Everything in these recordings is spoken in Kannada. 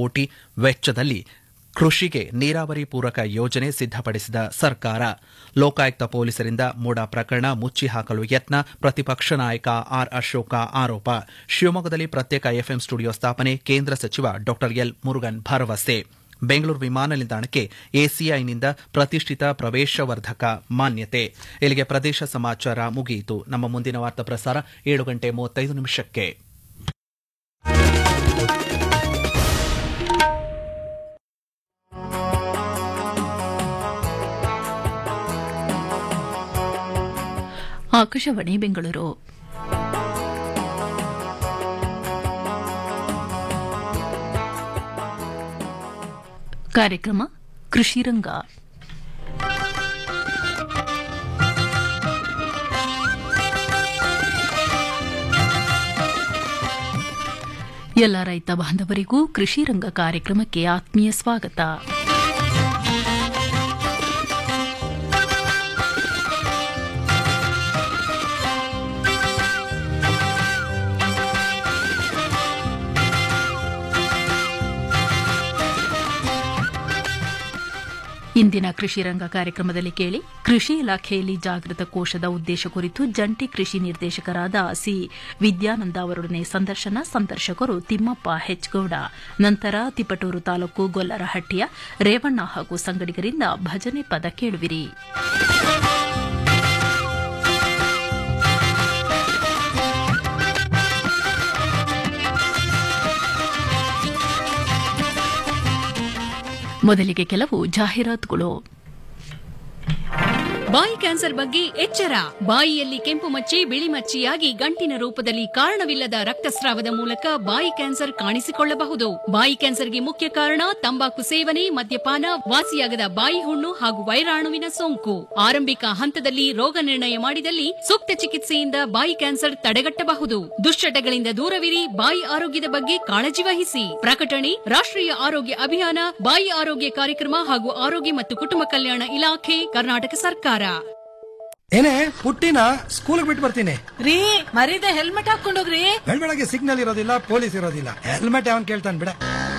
ಕೋಟಿ ವೆಚ್ಚದಲ್ಲಿ ಕೃಷಿಗೆ ನೀರಾವರಿ ಪೂರಕ ಯೋಜನೆ ಸಿದ್ದಪಡಿಸಿದ ಸರ್ಕಾರ ಲೋಕಾಯುಕ್ತ ಪೊಲೀಸರಿಂದ ಮೂಡ ಪ್ರಕರಣ ಮುಚ್ಚಿ ಹಾಕಲು ಯತ್ನ ಪ್ರತಿಪಕ್ಷ ನಾಯಕ ಆರ್ ಅಶೋಕ ಆರೋಪ ಶಿವಮೊಗ್ಗದಲ್ಲಿ ಪ್ರತ್ಯೇಕ ಎಫ್ಎಂ ಸ್ಟುಡಿಯೋ ಸ್ಥಾಪನೆ ಕೇಂದ್ರ ಸಚಿವ ಡಾ ಎಲ್ ಮುರುಗನ್ ಭರವಸೆ ಬೆಂಗಳೂರು ವಿಮಾನ ನಿಲ್ದಾಣಕ್ಕೆ ಎಸಿಐನಿಂದ ಪ್ರತಿಷ್ಠಿತ ಪ್ರವೇಶವರ್ಧಕ ಮಾನ್ಯತೆ ಇಲ್ಲಿಗೆ ಪ್ರದೇಶ ಸಮಾಚಾರ ಮುಗಿಯಿತು ನಮ್ಮ ಮುಂದಿನ ವಾರ್ತಾ ಪ್ರಸಾರ ಏಳು ಗಂಟೆ ಮೂವತ್ತೈದು ನಿಮಿಷಕ್ಕೆ ಆಕಾಶವಾಣಿ ಬೆಂಗಳೂರು ಕಾರ್ಯಕ್ರಮ ಕೃಷಿರಂಗ ಎಲ್ಲ ರೈತ ಬಾಂಧವರಿಗೂ ಕೃಷಿ ರಂಗ ಕಾರ್ಯಕ್ರಮಕ್ಕೆ ಆತ್ಮೀಯ ಸ್ವಾಗತ ಇಂದಿನ ಕೃಷಿ ರಂಗ ಕಾರ್ಯಕ್ರಮದಲ್ಲಿ ಕೇಳಿ ಕೃಷಿ ಇಲಾಖೆಯಲ್ಲಿ ಜಾಗೃತ ಕೋಶದ ಉದ್ದೇಶ ಕುರಿತು ಜಂಟಿ ಕೃಷಿ ನಿರ್ದೇಶಕರಾದ ಸಿ ವಿದ್ಯಾನಂದ ಅವರೊಡನೆ ಸಂದರ್ಶನ ಸಂದರ್ಶಕರು ತಿಮ್ಮಪ್ಪ ಹೆಚ್ಗೌಡ ನಂತರ ತಿಪಟೂರು ತಾಲೂಕು ಗೊಲ್ಲರಹಟ್ಟಿಯ ರೇವಣ್ಣ ಹಾಗೂ ಸಂಗಡಿಗರಿಂದ ಭಜನೆ ಪದ ಕೇಳುವಿರಿ ಮೊದಲಿಗೆ ಕೆಲವು ಜಾಹೀರಾತುಗಳು ಬಾಯಿ ಕ್ಯಾನ್ಸರ್ ಬಗ್ಗೆ ಎಚ್ಚರ ಬಾಯಿಯಲ್ಲಿ ಕೆಂಪು ಮಚ್ಚೆ ಬಿಳಿ ಮಚ್ಚೆಯಾಗಿ ಗಂಟಿನ ರೂಪದಲ್ಲಿ ಕಾರಣವಿಲ್ಲದ ರಕ್ತಸ್ರಾವದ ಮೂಲಕ ಬಾಯಿ ಕ್ಯಾನ್ಸರ್ ಕಾಣಿಸಿಕೊಳ್ಳಬಹುದು ಬಾಯಿ ಕ್ಯಾನ್ಸರ್ಗೆ ಮುಖ್ಯ ಕಾರಣ ತಂಬಾಕು ಸೇವನೆ ಮದ್ಯಪಾನ ವಾಸಿಯಾಗದ ಬಾಯಿ ಹುಣ್ಣು ಹಾಗೂ ವೈರಾಣುವಿನ ಸೋಂಕು ಆರಂಭಿಕ ಹಂತದಲ್ಲಿ ರೋಗ ನಿರ್ಣಯ ಮಾಡಿದಲ್ಲಿ ಸೂಕ್ತ ಚಿಕಿತ್ಸೆಯಿಂದ ಬಾಯಿ ಕ್ಯಾನ್ಸರ್ ತಡೆಗಟ್ಟಬಹುದು ದುಶ್ಚಟಗಳಿಂದ ದೂರವಿರಿ ಬಾಯಿ ಆರೋಗ್ಯದ ಬಗ್ಗೆ ಕಾಳಜಿ ವಹಿಸಿ ಪ್ರಕಟಣೆ ರಾಷ್ಟ್ರೀಯ ಆರೋಗ್ಯ ಅಭಿಯಾನ ಬಾಯಿ ಆರೋಗ್ಯ ಕಾರ್ಯಕ್ರಮ ಹಾಗೂ ಆರೋಗ್ಯ ಮತ್ತು ಕುಟುಂಬ ಕಲ್ಯಾಣ ಇಲಾಖೆ ಕರ್ನಾಟಕ ಸರ್ಕಾರ ಏನೇ ಪುಟ್ಟಿನ ಸ್ಕೂಲ್ಗೆ ಬಿಟ್ಟು ಬರ್ತೀನಿ ರೀ ಮರೀದೆ ಹೆಲ್ಮೆಟ್ ಹಾಕೊಂಡೋಗ್ರಿ ಬೆಳಗ್ಗೆ ಸಿಗ್ನಲ್ ಇರೋದಿಲ್ಲ ಪೊಲೀಸ್ ಇರೋದಿಲ್ಲ ಹೆಲ್ಮೆಟ್ ಯಾವನ್ ಕೇಳ್ತಾನೆ ಬಿಡ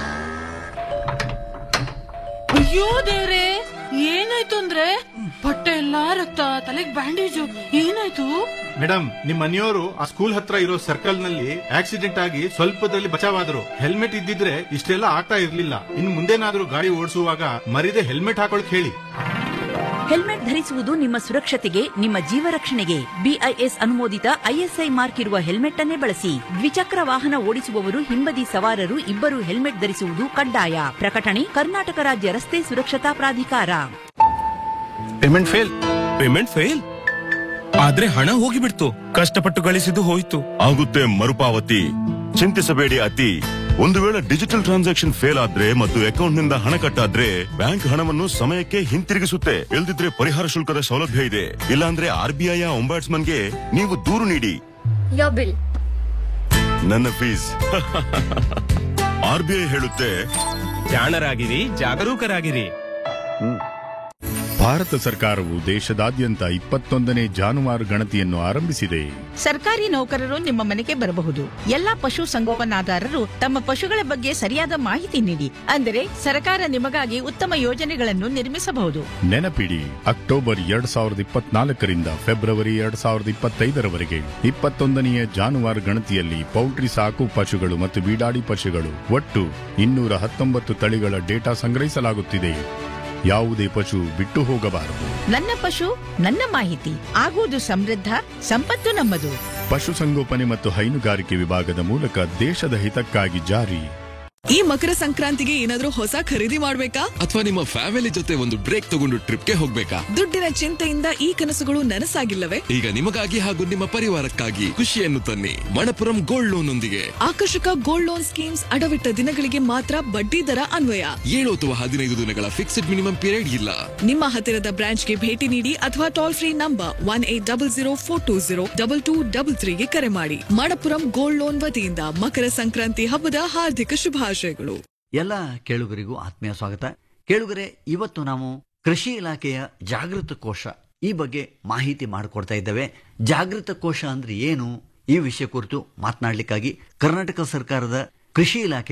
ಅಯ್ಯೋ ದೇವ್ರೆ ಏನಾಯ್ತು ಅಂದ್ರೆ ಬಟ್ಟೆ ಎಲ್ಲಾ ರಕ್ತ ತಲೆಗ್ ಬ್ಯಾಂಡೇಜು ಏನಾಯ್ತು ಮೇಡಮ್ ನಿಮ್ ಮನೆಯವರು ಆ ಸ್ಕೂಲ್ ಹತ್ರ ಇರೋ ಸರ್ಕಲ್ ನಲ್ಲಿ ಆಕ್ಸಿಡೆಂಟ್ ಆಗಿ ಸ್ವಲ್ಪದಲ್ಲಿ ಬಚಾವಾದ್ರು ಹೆಲ್ಮೆಟ್ ಇದ್ದಿದ್ರೆ ಇಷ್ಟೆಲ್ಲ ಆಗ್ತಾ ಇರ್ಲಿಲ್ಲ ಇನ್ ಮುಂದೇನಾದ್ರೂ ಗಾಡಿ ಓಡಿಸುವಾಗ ಮರಿದೆ ಹೆಲ್ಮೆಟ್ ಹಾಕೊಳಕ್ ಹೇಳಿ ಹೆಲ್ಮೆಟ್ ಧರಿಸುವುದು ನಿಮ್ಮ ಸುರಕ್ಷತೆಗೆ ನಿಮ್ಮ ಜೀವ ರಕ್ಷಣೆಗೆ ಬಿಐಎಸ್ ಅನುಮೋದಿತ ಐಎಸ್ಐ ಮಾರ್ಕ್ ಇರುವ ಹೆಲ್ಮೆಟ್ ಅನ್ನೇ ಬಳಸಿ ದ್ವಿಚಕ್ರ ವಾಹನ ಓಡಿಸುವವರು ಹಿಂಬದಿ ಸವಾರರು ಇಬ್ಬರು ಹೆಲ್ಮೆಟ್ ಧರಿಸುವುದು ಕಡ್ಡಾಯ ಪ್ರಕಟಣೆ ಕರ್ನಾಟಕ ರಾಜ್ಯ ರಸ್ತೆ ಸುರಕ್ಷತಾ ಪ್ರಾಧಿಕಾರ ಪೇಮೆಂಟ್ ಫೇಲ್ ಪೇಮೆಂಟ್ ಫೇಲ್ ಆದ್ರೆ ಹಣ ಹೋಗಿಬಿಡ್ತು ಕಷ್ಟಪಟ್ಟು ಗಳಿಸಿದ್ದು ಹೋಯ್ತು ಆಗುತ್ತೆ ಮರುಪಾವತಿ ಚಿಂತಿಸಬೇಡಿ ಅತಿ ಒಂದು ವೇಳೆ ಡಿಜಿಟಲ್ ಟ್ರಾನ್ಸಾಕ್ಷನ್ ಫೇಲ್ ಆದ್ರೆ ಮತ್ತು ಅಕೌಂಟ್ ನಿಂದ ಹಣ ಕಟ್ಟಾದ್ರೆ ಬ್ಯಾಂಕ್ ಹಣವನ್ನು ಸಮಯಕ್ಕೆ ಹಿಂತಿರುಗಿಸುತ್ತೆ ಇಲ್ದಿದ್ರೆ ಪರಿಹಾರ ಶುಲ್ಕದ ಸೌಲಭ್ಯ ಇದೆ ಇಲ್ಲಾಂದ್ರೆ ಆರ್ಬಿಐ ಗೆ ನೀವು ದೂರು ನೀಡಿ Your bill. ನನ್ನ ಫೀಸ್ ಆರ್ಬಿಐ ಹೇಳುತ್ತೆ ಜಾಣರಾಗಿರಿ ಜಾಗರೂಕರಾಗಿರಿ ಭಾರತ ಸರ್ಕಾರವು ದೇಶದಾದ್ಯಂತ ಇಪ್ಪತ್ತೊಂದನೇ ಜಾನುವಾರು ಗಣತಿಯನ್ನು ಆರಂಭಿಸಿದೆ ಸರ್ಕಾರಿ ನೌಕರರು ನಿಮ್ಮ ಮನೆಗೆ ಬರಬಹುದು ಎಲ್ಲಾ ಪಶು ಸಂಗೋಪನಾದಾರರು ತಮ್ಮ ಪಶುಗಳ ಬಗ್ಗೆ ಸರಿಯಾದ ಮಾಹಿತಿ ನೀಡಿ ಅಂದರೆ ಸರ್ಕಾರ ನಿಮಗಾಗಿ ಉತ್ತಮ ಯೋಜನೆಗಳನ್ನು ನಿರ್ಮಿಸಬಹುದು ನೆನಪಿಡಿ ಅಕ್ಟೋಬರ್ ಎರಡ್ ಸಾವಿರದ ಇಪ್ಪತ್ನಾಲ್ಕರಿಂದ ಫೆಬ್ರವರಿ ಎರಡ್ ಸಾವಿರದ ಇಪ್ಪತ್ತೈದರವರೆಗೆ ಇಪ್ಪತ್ತೊಂದನೆಯ ಜಾನುವಾರು ಗಣತಿಯಲ್ಲಿ ಪೌಲ್ಟ್ರಿ ಸಾಕು ಪಶುಗಳು ಮತ್ತು ಬೀಡಾಡಿ ಪಶುಗಳು ಒಟ್ಟು ಇನ್ನೂರ ಹತ್ತೊಂಬತ್ತು ತಳಿಗಳ ಡೇಟಾ ಸಂಗ್ರಹಿಸಲಾಗುತ್ತಿದೆ ಯಾವುದೇ ಪಶು ಬಿಟ್ಟು ಹೋಗಬಾರದು ನನ್ನ ಪಶು ನನ್ನ ಮಾಹಿತಿ ಆಗುವುದು ಸಮೃದ್ಧ ಸಂಪತ್ತು ನಮ್ಮದು ಪಶುಸಂಗೋಪನೆ ಮತ್ತು ಹೈನುಗಾರಿಕೆ ವಿಭಾಗದ ಮೂಲಕ ದೇಶದ ಹಿತಕ್ಕಾಗಿ ಜಾರಿ ಈ ಮಕರ ಸಂಕ್ರಾಂತಿಗೆ ಏನಾದ್ರೂ ಹೊಸ ಖರೀದಿ ಮಾಡ್ಬೇಕಾ ಅಥವಾ ನಿಮ್ಮ ಫ್ಯಾಮಿಲಿ ಜೊತೆ ಒಂದು ಬ್ರೇಕ್ ತಗೊಂಡು ಟ್ರಿಪ್ಗೆ ಹೋಗ್ಬೇಕಾ ದುಡ್ಡಿನ ಚಿಂತೆಯಿಂದ ಈ ಕನಸುಗಳು ನನಸಾಗಿಲ್ಲವೇ ಈಗ ನಿಮಗಾಗಿ ಹಾಗೂ ನಿಮ್ಮ ಪರಿವಾರಕ್ಕಾಗಿ ಖುಷಿಯನ್ನು ತನ್ನಿ ಮಣಪುರಂ ಗೋಲ್ಡ್ ಲೋನ್ ಒಂದಿಗೆ ಆಕರ್ಷಕ ಗೋಲ್ಡ್ ಲೋನ್ ಸ್ಕೀಮ್ಸ್ ಅಡವಿಟ್ಟ ದಿನಗಳಿಗೆ ಮಾತ್ರ ಬಡ್ಡಿ ದರ ಅನ್ವಯ ಏಳು ಅಥವಾ ಹದಿನೈದು ದಿನಗಳ ಫಿಕ್ಸ್ಡ್ ಮಿನಿಮಮ್ ಪೀರಿಯಡ್ ಇಲ್ಲ ನಿಮ್ಮ ಹತ್ತಿರದ ಬ್ರಾಂಚ್ಗೆ ಭೇಟಿ ನೀಡಿ ಅಥವಾ toll free number one eight double zero four two zero double two double ತ್ರೀಗೆ ಕರೆ ಮಾಡಿ ಮಣಪುರಂ ಗೋಲ್ಡ್ ಲೋನ್ ವತಿಯಿಂದ ಮಕರ ಸಂಕ್ರಾಂತಿ ಹಬ್ಬದ ಹಾರ್ದಿಕ ಶುಭಾಶಯಗಳು ಎಲ್ಲ ಕೇಳುಗರಿಗೂ ಆತ್ಮೀಯ ಸ್ವಾಗತ ಕೇಳುಗರೆ ಇವತ್ತು ನಾವು ಕೃಷಿ ಇಲಾಖೆಯ ಜಾಗೃತ ಕೋಶ ಈ ಬಗ್ಗೆ ಮಾಹಿತಿ ಮಾಡಿಕೊಡ್ತಾ ಇದ್ದೇವೆ ಜಾಗೃತ ಕೋಶ ಅಂದ್ರೆ ಏನು ಈ ವಿಷಯ ಕುರಿತು ಮಾತನಾಡಲಿಕ್ಕಾಗಿ ಕರ್ನಾಟಕ ಸರ್ಕಾರದ ಕೃಷಿ ಇಲಾಖೆಯ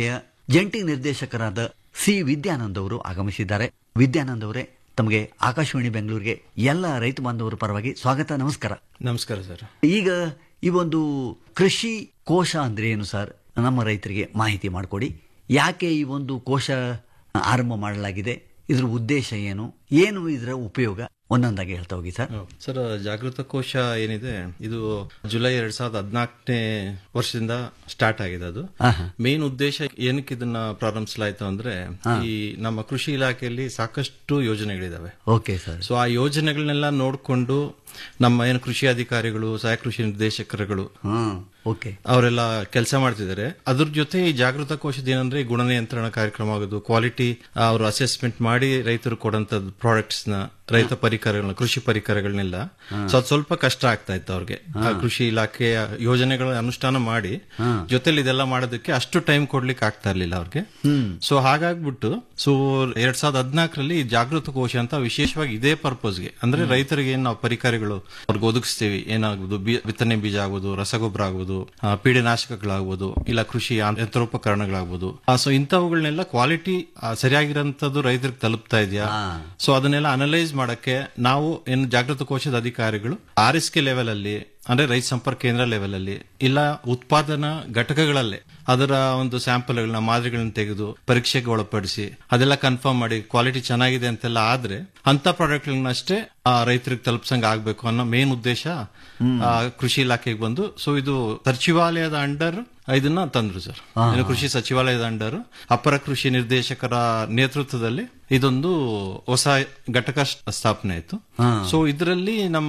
ಜಂಟಿ ನಿರ್ದೇಶಕರಾದ ಸಿ ವಿದ್ಯಾನಂದ್ ಅವರು ಆಗಮಿಸಿದ್ದಾರೆ ವಿದ್ಯಾನಂದ್ ಅವರೇ ತಮಗೆ ಆಕಾಶವಾಣಿ ಬೆಂಗಳೂರಿಗೆ ಎಲ್ಲ ರೈತ ಬಾಂಧವರ ಪರವಾಗಿ ಸ್ವಾಗತ ನಮಸ್ಕಾರ ನಮಸ್ಕಾರ ಸರ್ ಈಗ ಈ ಒಂದು ಕೃಷಿ ಕೋಶ ಅಂದ್ರೆ ಏನು ಸರ್ ನಮ್ಮ ರೈತರಿಗೆ ಮಾಹಿತಿ ಮಾಡಿಕೊಡಿ ಯಾಕೆ ಈ ಒಂದು ಕೋಶ ಆರಂಭ ಮಾಡಲಾಗಿದೆ ಇದ್ರ ಉದ್ದೇಶ ಏನು ಏನು ಇದರ ಉಪಯೋಗ ಒಂದೊಂದಾಗಿ ಹೇಳ್ತಾ ಹೋಗಿ ಸರ್ ಸರ್ ಜಾಗೃತ ಕೋಶ ಏನಿದೆ ಇದು ಜುಲೈ ಎರಡ್ ಸಾವಿರದ ಹದಿನಾಲ್ಕನೇ ವರ್ಷದಿಂದ ಸ್ಟಾರ್ಟ್ ಆಗಿದೆ ಅದು ಮೇನ್ ಉದ್ದೇಶ ಏನಕ್ಕೆ ಇದನ್ನ ಪ್ರಾರಂಭಿಸಲಾಯ್ತು ಅಂದ್ರೆ ಈ ನಮ್ಮ ಕೃಷಿ ಇಲಾಖೆಯಲ್ಲಿ ಸಾಕಷ್ಟು ಯೋಜನೆಗಳಿದಾವೆ ಓಕೆ ಸರ್ ಸೊ ಆ ಯೋಜನೆಗಳನ್ನೆಲ್ಲ ನೋಡಿಕೊಂಡು ನಮ್ಮ ಏನು ಕೃಷಿ ಅಧಿಕಾರಿಗಳು ಸಹಾಯಕ ಕೃಷಿ ನಿರ್ದೇಶಕರುಗಳು ಓಕೆ ಅವರೆಲ್ಲ ಕೆಲಸ ಮಾಡ್ತಿದ್ದಾರೆ ಅದ್ರ ಜೊತೆ ಈ ಜಾಗೃತ ಕೋಶದ ಏನಂದ್ರೆ ಈ ಗುಣನಿಯಂತ್ರಣ ಕಾರ್ಯಕ್ರಮ ಆಗೋದು ಕ್ವಾಲಿಟಿ ಅವರು ಅಸೆಸ್ಮೆಂಟ್ ಮಾಡಿ ರೈತರು ಕೊಡಂತದ್ದು ಪ್ರಾಡಕ್ಟ್ಸ್ ನ ರೈತ ಪರಿಕರಗಳನ್ನ ಕೃಷಿ ಪರಿಕರಗಳನ್ನೆಲ್ಲ ಸೊ ಅದು ಸ್ವಲ್ಪ ಕಷ್ಟ ಆಗ್ತಾ ಇತ್ತು ಅವ್ರಿಗೆ ಆ ಕೃಷಿ ಇಲಾಖೆಯ ಯೋಜನೆಗಳ ಅನುಷ್ಠಾನ ಮಾಡಿ ಜೊತೆಲಿ ಇದೆಲ್ಲ ಮಾಡೋದಕ್ಕೆ ಅಷ್ಟು ಟೈಮ್ ಕೊಡ್ಲಿಕ್ಕೆ ಆಗ್ತಾ ಇರ್ಲಿಲ್ಲ ಅವ್ರಿಗೆ ಸೊ ಹಾಗಾಗ್ಬಿಟ್ಟು ಸೊ ಎರಡ್ ಸಾವಿರದ ಹದಿನಾಲ್ಕರಲ್ಲಿ ಜಾಗೃತ ಕೋಶ ಅಂತ ವಿಶೇಷವಾಗಿ ಇದೇ ಪರ್ಪಸ್ಗೆ ಅಂದ್ರೆ ರೈತರಿಗೆ ಏನ್ ನಾವು ಪರಿಕರಗಳು ಅವ್ರಿಗೆ ಒದಗಿಸ್ತೀವಿ ಏನಾಗುದು ಬಿ- ಬಿತ್ತನೆ ಬೀಜ ಆಗ್ಬೋದು ರಸಗೊಬ್ಬರ ಆಗ್ಬೋದು ಆ, ಪೀಡನಾಶಕಗಳಾಗ್ಬೋದು ಇಲ್ಲ ಕೃಷಿ ಯಂತ್ರ- ಯಂತ್ರೋಪಕರಣಗಳಾಗ್ಬೋದು ಸೊ ಇಂಥವುಗಳನ್ನೆಲ್ಲ ಕ್ವಾಲಿಟಿ ಸರಿಯಾಗಿರೋಂಥದ್ದು ರೈತರಿಗೆ ತಲುಪ್ತಾ ಇದೆಯಾ ಸೊ ಅದನ್ನೆಲ್ಲ ಅನಲೈಸ್ ಮಾಡಕ್ಕೆ ನಾವು ಏನು ಜಾಗೃತ ಕೋಶದ ಅಧಿಕಾರಿಗಳು ಆರ್ ಎಸ್ ಕೆ ಲೆವೆಲ್ ಅಲ್ಲಿ ಅಂದ್ರೆ ರೈತ ಸಂಪರ್ಕ ಕೇಂದ್ರ ಲೆವೆಲ್ ಅಲ್ಲಿ ಇಲ್ಲ ಉತ್ಪಾದನಾ ಘಟಕಗಳಲ್ಲೇ ಅದರ ಒಂದು ಸ್ಯಾಂಪಲ್ಗಳನ್ನ ಮಾದರಿಗಳನ್ನ ತೆಗೆದು ಪರೀಕ್ಷೆಗೆ ಒಳಪಡಿಸಿ ಅದೆಲ್ಲ ಕನ್ಫರ್ಮ್ ಮಾಡಿ ಕ್ವಾಲಿಟಿ ಚೆನ್ನಾಗಿದೆ ಅಂತೆಲ್ಲ ಆದ್ರೆ ಅಂತ ಪ್ರಾಡಕ್ಟ್ಗಳನ್ನ ಅಷ್ಟೇ ರೈತರಿಗೆ ತಲುಪ್ಸಂಗ್ ಆಗ್ಬೇಕು ಅನ್ನೋ ಮೇನ್ ಉದ್ದೇಶ ಆ, ಕೃಷಿ ಇಲಾಖೆಗೆ ಬಂದು ಸೊ ಇದು ಸಚಿವಾಲಯದ ಅಂಡರ್ ಇದನ್ನ ತಂದ್ರು ಸರ್ ಏನು ಕೃಷಿ ಸಚಿವಾಲಯದ ಅಂಡರ್ ಅಪರ ಕೃಷಿ ನಿರ್ದೇಶಕರ ನೇತೃತ್ವದಲ್ಲಿ ಇದೊಂದು ಹೊಸ ಘಟಕ ಸ್ಥಾಪನೆ ಆಯ್ತು ಸೊ ಇದರಲ್ಲಿ ನಮ್ಮ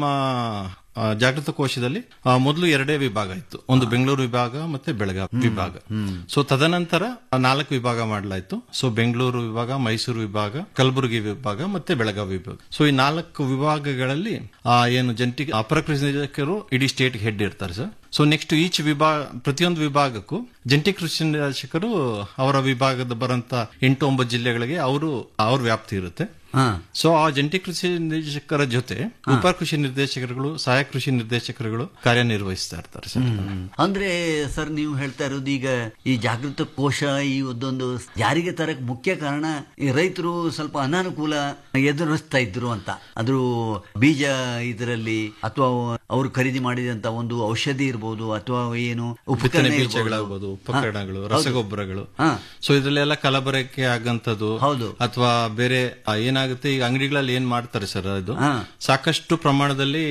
ಆ, ಜಾಗೃತ ಕೋಶದಲ್ಲಿ ಆ, ಮೊದಲು ಎರಡೇ ವಿಭಾಗ ಇತ್ತು ಒಂದು ಬೆಂಗಳೂರು ವಿಭಾಗ ಮತ್ತೆ ಬೆಳಗಾವಿ ವಿಭಾಗ ಸೊ ತದನಂತರ ಆ ನಾಲ್ಕು ವಿಭಾಗ ಮಾಡಲಾಯ್ತು ಸೊ ಬೆಂಗಳೂರು ವಿಭಾಗ ಮೈಸೂರು ವಿಭಾಗ ಕಲಬುರಗಿ ವಿಭಾಗ ಮತ್ತೆ ಬೆಳಗಾವಿ ವಿಭಾಗ ಸೊ ಈ ನಾಲ್ಕು ವಿಭಾಗಗಳಲ್ಲಿ ಆ, ಏನು ಜಂಟಿ ಅಪರ ಕೃಷಿ ನಿರ್ದೇಶಕರು ಇಡೀ ಸ್ಟೇಟ್ ಹೆಡ್ ಇರ್ತಾರೆ ಸರ್ ಸೊ ನೆಕ್ಸ್ಟ್ ಈಚ್ ವಿಭಾಗ ಪ್ರತಿಯೊಂದು ವಿಭಾಗಕ್ಕೂ ಜಂಟಿ ಕೃಷಿ ನಿರ್ದೇಶಕರು ಅವರ ವಿಭಾಗದ ಬರಂತ ಎಂಟು ಒಂಬತ್ತು ಜಿಲ್ಲೆಗಳಿಗೆ ಅವರು ಅವ್ರ ವ್ಯಾಪ್ತಿ ಇರುತ್ತೆ ಸೊ ಆ ಜಂಟಿ ಕೃಷಿ ನಿರ್ದೇಶಕರ ಜೊತೆ ಉಪ ಕೃಷಿ ನಿರ್ದೇಶಕರುಗಳು ಸಹಾಯಕ ಕೃಷಿ ನಿರ್ದೇಶಕರುಗಳು ಕಾರ್ಯನಿರ್ವಹಿಸ್ತಾ ಇರ್ತಾರೆ ಸರ್ ಅಂದ್ರೆ ಸರ್ ನೀವು ಹೇಳ್ತಾ ಇರೋದು ಈಗ ಈ ಜಾಗೃತ ಕೋಶ ಈ ಒಂದೊಂದು ಜಾರಿಗೆ ತರಕ್ ಮುಖ್ಯ ಕಾರಣ ಈ ರೈತರು ಸ್ವಲ್ಪ ಅನಾನುಕೂಲ ಎದುರಿಸ್ತಾ ಇದ್ರು ಅಂತ ಅದ್ರ ಬೀಜ ಇದರಲ್ಲಿ ಅಥವಾ ಅವರು ಖರೀದಿ ಮಾಡಿದಂತ ಒಂದು ಔಷಧಿ ಇರ್ಬೋದು ಅಥವಾ ಏನು ಬಿತ್ತನೆ ಉಪಕರಣ ಇರ್ಬೋದು. ಬೀಜಗಳಾಗ್ಬೋದು ಉಪಕರಣಗಳು ಹಾ, ಹೌದು. ರಸಗೊಬ್ಬರಗಳು ಹಾ. ಸೊ ಇದ್ರಲ್ಲೆಲ್ಲ ಕಲಬರಕೆ ಆಗಂತದ್ದು ಹೌದು ಅಥವಾ ಬೇರೆ ಆ, ಏನಾಗುತ್ತೆ ಈಗ ಅಂಗಡಿಗಳಲ್ಲಿ ಏನ್ ಮಾಡ್ತಾರೆ ಸರ್ ಅದು ಹಾ. ಸಾಕಷ್ಟು ಪ್ರಮಾಣದಲ್ಲಿ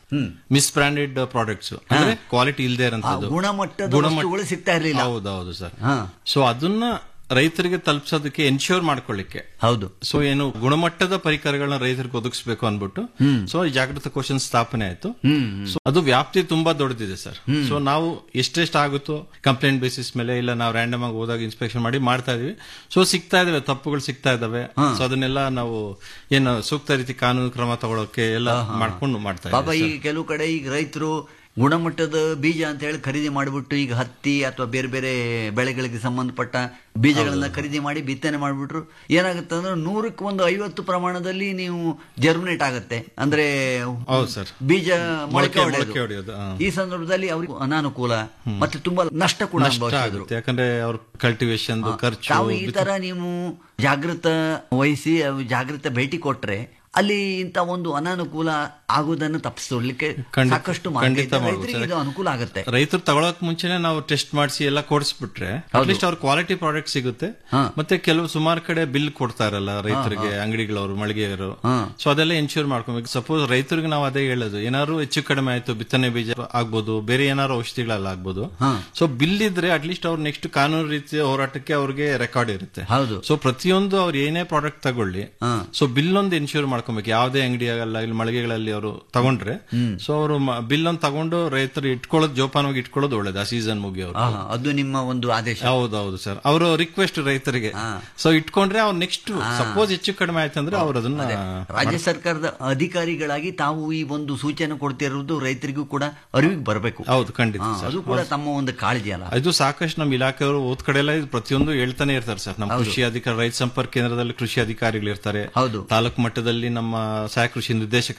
ಮಿಸ್ ಬ್ರಾಂಡೆಡ್ ಪ್ರಾಡಕ್ಟ್ಸ್ ಅಂದ್ರೆ ಕ್ವಾಲಿಟಿ ಇಲ್ಲದೆ ಇರೋಂಥದ್ದು ಆ, ಗುಣಮಟ್ಟದ ವಸ್ತುಗಳು ಸಿಗ್ತಾ ಇರ್ಲಿಲ್ಲ. ಹೌದೌದು ಸರ್ ಹಾ. ಸೊ ಅದನ್ನ ರೈತರಿಗೆ ತಲುಪಿಸೋದಕ್ಕೆ ಎನ್ಶ್ಯೂರ್ ಮಾಡ್ಕೊಳ್ಳಿಕ್ಕೆ ಹೌದು ಸೊ ಏನು ಗುಣಮಟ್ಟದ ಪರಿಕರಗಳನ್ನ ರೈತರಿಗೆ ಒದಗಿಸಬೇಕು ಅನ್ಬಿಟ್ಟು ಸೊ ಈ ಜಾಗೃತ ಕೋಶನ್ ಸ್ಥಾಪನೆ ಆಯ್ತು ಸೊ ಅದು ವ್ಯಾಪ್ತಿ ತುಂಬಾ ದೊಡ್ಡದಿದೆ ಸರ್ ಸೊ ನಾವು ಎಷ್ಟೆಷ್ಟು ಆಗುತ್ತೋ ಕಂಪ್ಲೇಂಟ್ ಬೇಸಿಸ್ ಮೇಲೆ ಇಲ್ಲ ನಾವು ರ್ಯಾಂಡಮ್ ಆಗಿ ಹೋದಾಗ ಇನ್ಸ್ಪೆಕ್ಷನ್ ಮಾಡಿ ಮಾಡ್ತಾ ಇದೀವಿ ಸೊ ಸಿಗ್ತಾ ಇದಾವೆ ತಪ್ಪುಗಳು ಸಿಗ್ತಾ ಇದಾವೆ ಸೊ ಅದನ್ನೆಲ್ಲ ನಾವು ಏನು ಸೂಕ್ತ ರೀತಿ ಕಾನೂನು ಕ್ರಮ ತಗೊಳಕ್ಕೆ ಎಲ್ಲ ಮಾಡ್ಕೊಂಡು ಮಾಡ್ತಾ ಪಾಪ ಇದ್ದೀವಿ ಈಗ ಕೆಲವು ಕಡೆ ಈಗ ರೈತರು ಗುಣಮಟ್ಟದ ಬೀಜ ಅಂತ ಹೇಳಿ ಖರೀದಿ ಮಾಡಿಬಿಟ್ಟು ಈಗ ಹತ್ತಿ ಅಥವಾ ಬೇರೆ ಬೇರೆ ಬೆಳೆಗಳಿಗೆ ಸಂಬಂಧಪಟ್ಟ ಬೀಜಗಳನ್ನ ಖರೀದಿ ಮಾಡಿ ಬಿತ್ತನೆ ಮಾಡಿಬಿಟ್ರು ಏನಾಗುತ್ತೆ ಅಂದ್ರೆ ನೂರಕ್ಕೆ ಒಂದು ಐವತ್ತು ಪ್ರಮಾಣದಲ್ಲಿ ನೀವು ಜರ್ಮಿನೇಟ್ ಆಗುತ್ತೆ ಅಂದ್ರೆ ಹೌದು ಸರ್ ಬೀಜ ಮೊಳಕೆ ಮೊಳಕೆ- ಹೊಡೆಯೋದು. ಮೊಳಕೆ ಹೊಡೆಯೋದು, ಹಾ. ಈ ಸಂದರ್ಭದಲ್ಲಿ ಅವ್ರಿಗೆ ಅನಾನುಕೂಲ ಮತ್ತೆ ತುಂಬಾ ನಷ್ಟ ಕೂಡ ನಷ್ಟ ಅನುಭವಿಸಿದ್ರು ಆಗುತ್ತೆ ಯಾಕಂದ್ರೆ ಅವ್ರ ಕಲ್ಟಿವೇಶನ್ ಖರ್ಚು ತಾವು ಈ ಬಿತ್ತನೆ- ತರ ನೀವು ಜಾಗೃತ ವಹಿಸಿ ಅವು ಜಾಗೃತ ಭೇಟಿ ಕೊಟ್ರೆ ಅಲ್ಲಿ ಇಂತ ಒಂದು ಅನಾನುಕೂಲ ಆಗುವುದನ್ನು ತಪ್ಪಿಸಲಿಕ್ಕೆ ಖಂಡಿತ- ಸಾಕಷ್ಟು ಮಾರ್ಗ ಖಂಡಿತ ಇದೆ. ಮಾಡ್ಬೋದು ರೈತರಿಗೆ ಸರ್. ಇದು ಅನುಕೂಲ ಆಗುತ್ತೆ ರೈತರು ತಗೊಳಕ್ ಮುಂಚೆನೆ ನಾವು ಟೆಸ್ಟ್ ಮಾಡಿಸಿ ಎಲ್ಲ ಕೊಡಿಸ್ಬಿಟ್ರೆ ಅಟ್ಲೀಸ್ಟ್ ಅವ್ರ ಕ್ವಾಲಿಟಿ ಪ್ರಾಡಕ್ಟ್ ಸಿಗುತ್ತೆ ಮತ್ತೆ ಕೆಲವು ಸುಮಾರು ಕಡೆ ಬಿಲ್ ಕೊಡ್ತಾ ಇರಲ್ಲ ರೈತರಿಗೆ ಅಂಗಡಿಗಳವರು ಮಳಿಗೆಯವರು ಸೊ ಅದೆಲ್ಲ ಇನ್ಶೂರ್ ಮಾಡ್ಕೊಬೇಕು ಸಪೋಸ್ ರೈತರಿಗೆ ನಾವು ಅದೇ ಹೇಳೋದು ಏನಾದ್ರು ಹೆಚ್ಚು ಕಡಿಮೆ ಆಯ್ತು ಬಿತ್ತನೆ ಬೀಜ ಆಗ್ಬೋದು ಬೇರೆ ಏನಾದ್ರು ಔಷಧಿಗಳೆಲ್ಲ ಆಗ್ಬೋದು ಸೊ ಬಿಲ್ ಇದ್ರೆ ಅಟ್ಲೀಸ್ಟ್ ಅವ್ರು ನೆಕ್ಸ್ಟ್ ಕಾನೂನು ರೀತಿಯ ಹೋರಾಟಕ್ಕೆ ಅವ್ರಿಗೆ ರೆಕಾರ್ಡ್ ಇರುತ್ತೆ ಹೌದು ಸೊ ಪ್ರತಿಯೊಂದು ಅವ್ರು ಏನೇ ಪ್ರಾಡಕ್ಟ್ ತಗೊಳ್ಳಿ ಸೊ ಬಿಲ್ ಒಂದು ಇನ್ಶೂರ್ ಮಾಡ್ಕೊಬೇಕು ಯಾವುದೇ ಅಂಗಡಿ ಆಗಲ್ಲ ಇಲ್ಲಿ ಮಳಿಗೆಗಳಲ್ಲಿ ಅವರು ತಗೊಂಡ್ರೆ ಸೊ ಅವರು ಬಿಲ್ ಒಂದು ತಗೊಂಡು ರೈತರು ಇಟ್ಕೊಳ್ಳೋದು ಜೋಪಾನವಾಗಿ ಇಟ್ಕೊಳ್ಳೋದು ಒಳ್ಳೇದು ಆ ಸೀಸನ್ ಮುಗಿಯೋರು ಆಹಾ, ಅದು ನಿಮ್ಮ ಒಂದು ಆದೇಶ ಹೌದೌದು ಸರ್ ಅವರು ರಿಕ್ವೆಸ್ಟ್ ರೈತರಿಗೆ ಸೊ ಇಟ್ಕೊಂಡ್ರೆ ಅವ್ರು ನೆಕ್ಸ್ಟ್ ಸಪೋಸ್ ಹೆಚ್ಚು ಕಡಿಮೆ ಆಯ್ತಂದ್ರೆ ಅವ್ರು ಅದನ್ನ ರಾಜ್ಯ ಸರ್ಕಾರದ ಅಧಿಕಾರಿಗಳಾಗಿ ತಾವು ಈ ಒಂದು ಸೂಚನೆ ಕೊಡ್ತಿರೋದು ರೈತರಿಗೂ ಕೂಡ ಅರಿವಿಗೆ ಬರಬೇಕು ಹೌದು ಖಂಡಿತ ಹಾ, ಸರ್. ಅದು ಕೂಡ ತಮ್ಮ ಒಂದು ಕಾಳಜಿ ಅಲ್ಲ ಇದು ಸಾಕಷ್ಟು ನಮ್ಮ ಇಲಾಖೆಯವರು ಓದ್ ಕಡೆ ಎಲ್ಲ ಇದು ಪ್ರತಿಯೊಂದು ಹೇಳ್ತಾನೆ ಇರ್ತಾರೆ ಸರ್ ನಮ್ಮ ಕೃಷಿ ಅಧಿಕಾರಿ ರೈತ ಸಂಪರ್ಕ ಕೇಂದ್ರದಲ್ಲಿ ಕೃಷಿ ಅಧಿಕಾರಿಗಳು ಇರ್ತಾರೆ ಹೌದು ತಾಲೂಕು ಮಟ್ಟದಲ್ಲಿ ನಮ್ಮ ಸಹಾಯಕ ಕೃಷಿ ನಿರ್ದೇಶಕರು ಇರ್ತಾರೆ